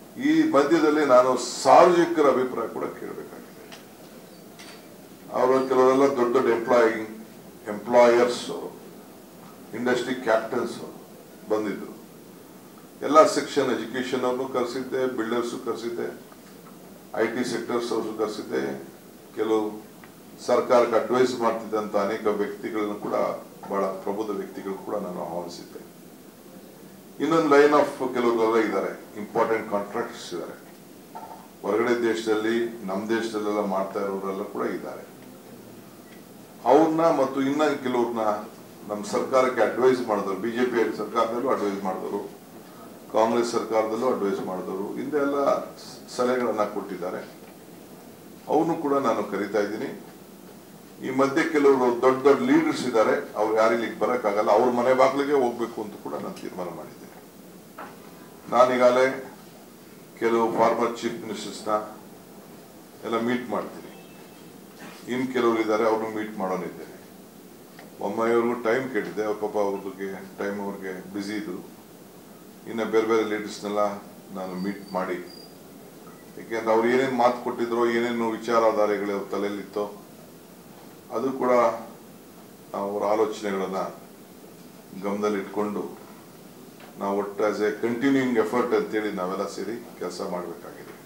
ಈ ಮಧ್ಯದಲ್ಲಿ ನಾನು ಸಾರ್ವಜನಿಕರ ಅಭಿಪ್ರಾಯ ಕೂಡ ಕೇಳಬೇಕಾಗಿದೆ ಅವರು ಕೆಲವರೆಲ್ಲ ದೊಡ್ಡ ದೊಡ್ಡ ಎಂಪ್ಲಾಯಿ ಎಂಪ್ಲಾಯರ್ಸ್ ಇಂಡಸ್ಟ್ರಿ ಕ್ಯಾಪ್ಟನ್ಸ್ ಬಂದಿದ್ರು ಎಲ್ಲ ಸೆಕ್ಷನ್ ಎಜುಕೇಶನ್ ಅವ್ರನ್ನು ಕರೆಸಿದ್ದೆ ಬಿಲ್ಡರ್ಸ್ ಕರೆಸಿದ್ದೆ ಐ ಟಿ ಸೆಕ್ಟರ್ಸ್ ಅವರು ಕರೆಸಿದ್ದೆ ಕೆಲವು ಸರ್ಕಾರಕ್ಕೆ ಅಡ್ವೈಸ್ ಮಾಡ್ತಿದ್ದಂತ ಅನೇಕ ವ್ಯಕ್ತಿಗಳನ್ನು ಕೂಡ ಬಹಳ ಪ್ರಬುದ್ಧ ವ್ಯಕ್ತಿಗಳು ಕೂಡ ನಾನು ಆಹ್ವಾನಿಸಿದ್ದೆ ಇನ್ನೊಂದು ಲೈನ್ ಆಫ್ ಕೆಲವರೆಲ್ಲ ಇದ್ದಾರೆ ಇಂಪಾರ್ಟೆಂಟ್ ಕಾಂಟ್ರಾಕ್ಟ್ಸ್ ಇದ್ದಾರೆ ಹೊರಗಡೆ ದೇಶದಲ್ಲಿ ನಮ್ಮ ದೇಶದಲ್ಲೆಲ್ಲ ಮಾಡ್ತಾ ಇರೋರೆಲ್ಲ ಕೂಡ ಇದ್ದಾರೆ ಅವ್ರನ್ನ ಮತ್ತು ಇನ್ನ ಕೆಲವ್ರನ್ನ ನಮ್ಮ ಸರ್ಕಾರಕ್ಕೆ ಅಡ್ವೈಸ್ ಮಾಡಿದವರು ಬಿಜೆಪಿ ಸರ್ಕಾರದಲ್ಲೂ ಅಡ್ವೈಸ್ ಮಾಡಿದವರು ಕಾಂಗ್ರೆಸ್ ಸರ್ಕಾರದಲ್ಲೂ ಅಡ್ವೈಸ್ ಮಾಡಿದವರು ಹಿಂದೆ ಎಲ್ಲ ಸಲಹೆಗಳನ್ನ ಕೊಟ್ಟಿದ್ದಾರೆ ಅವನು ಕೂಡ ನಾನು ಕರಿತಾ ಇದ್ದೀನಿ ಈ ಮಧ್ಯೆ ಕೆಲವರು ದೊಡ್ಡ ದೊಡ್ಡ ಲೀಡರ್ಸ್ ಇದ್ದಾರೆ ಅವ್ರು ಯಾರು ಇಲ್ಲಿಗೆ ಬರೋಕ್ಕಾಗಲ್ಲ ಅವ್ರ ಮನೆ ಬಾಗಿಲಿಗೆ ಹೋಗ್ಬೇಕು ಅಂತ ಕೂಡ ನಾನು ತೀರ್ಮಾನ ಮಾಡಿದ್ದೇನೆ ನಾನೀಗಾಗಲೇ ಕೆಲವು ಫಾರ್ಮರ್ ಚೀಫ್ ಮಿನಿಸ್ಟರ್ಸ್ನ ಎಲ್ಲ ಮೀಟ್ ಮಾಡ್ತೀನಿ ಇನ್ ಕೆಲವರು ಇದ್ದಾರೆ ಅವ್ರನ್ನ ಮೀಟ್ ಮಾಡೋನಿದ್ದೇನೆ ಬೊಮ್ಮಾಯಿಯವ್ರಿಗೂ ಟೈಮ್ ಕೇಳಿದ್ದೆ ಅವ್ರ ಪಾಪ ಅವ್ರಿಗೆ ಟೈಮ್ ಅವ್ರಿಗೆ ಬ್ಯುಸಿ ಇದ್ರು ಇನ್ನು ಬೇರೆ ಬೇರೆ ಲೀಡರ್ಸ್ನೆಲ್ಲ ನಾನು ಮೀಟ್ ಮಾಡಿ ಏಕೆಂದ್ರೆ ಅವ್ರು ಏನೇನು ಮಾತು ಕೊಟ್ಟಿದ್ರೋ ಏನೇನು ವಿಚಾರಧಾರೆಗಳು ಅವ್ರ ತಲೆಯಲ್ಲಿತ್ತೋ ಅದು ಕೂಡ ಅವರ ಆಲೋಚನೆಗಳನ್ನ ಗಮನದಲ್ಲಿಟ್ಕೊಂಡು ನಾವು ಒಟ್ಟು ಆಸ್ ಎ ಕಂಟಿನ್ಯೂಯಿಂಗ್ ಎಫರ್ಟ್ ಅಂತೇಳಿ ನಾವೆಲ್ಲ ಸೇರಿ ಕೆಲಸ ಮಾಡಬೇಕಾಗಿದೆ